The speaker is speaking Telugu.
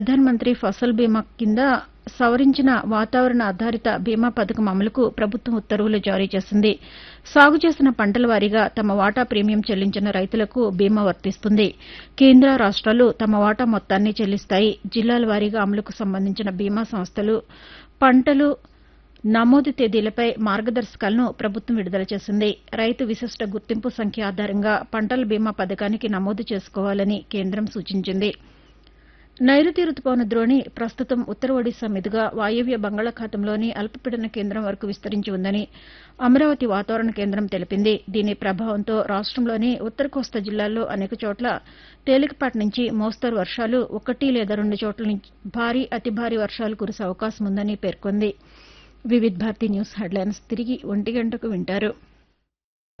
ప్రధానమంత్రి ఫసల్ బీమా కింద సవరించిన వాతావరణ ఆధారిత బీమా పథకం అమలుకు ప్రభుత్వం ఉత్తర్వులు జారీ చేసింది సాగు చేసిన పంటల వారీగా తమ వాటా ప్రీమియం చెల్లించిన రైతులకు బీమా వర్తిస్తుంది కేంద్ర రాష్ట్రాలు తమ వాటా మొత్తాన్ని చెల్లిస్తాయి జిల్లాల వారీగా అమలుకు సంబంధించిన బీమా సంస్థలు పంటలు నమోదు తేదీలపై మార్గదర్శకాలను ప్రభుత్వం విడుదల చేసింది రైతు విశిష్ట గుర్తింపు సంఖ్య ఆధారంగా పంటల బీమా పథకానికి నమోదు చేసుకోవాలని కేంద్రం సూచించింది నైరుతి రుతుపవన ద్రోణి ప్రస్తుతం ఉత్తర ఒడిశా మీదుగా వాయవ్య బంగాళాఖాతంలోని అల్పపీడన కేంద్రం వరకు విస్తరించి ఉందని అమరావతి వాతావరణ కేంద్రం తెలిపింది దీని ప్రభావంతో రాష్టంలోని ఉత్తర కోస్తా జిల్లాల్లో అనేక చోట్ల తేలికపాటి నుంచి మోస్తరు వర్షాలు ఒకటి లేదా రెండు చోట్ల నుంచి భారీ అతి భారీ వర్షాలు కురిసే అవకాశం ఉందని పేర్కొంది వివిధ్ భారతి న్యూస్ హెడ్లైన్స్ తిరిగి ఒంటి గంటకు వింటారు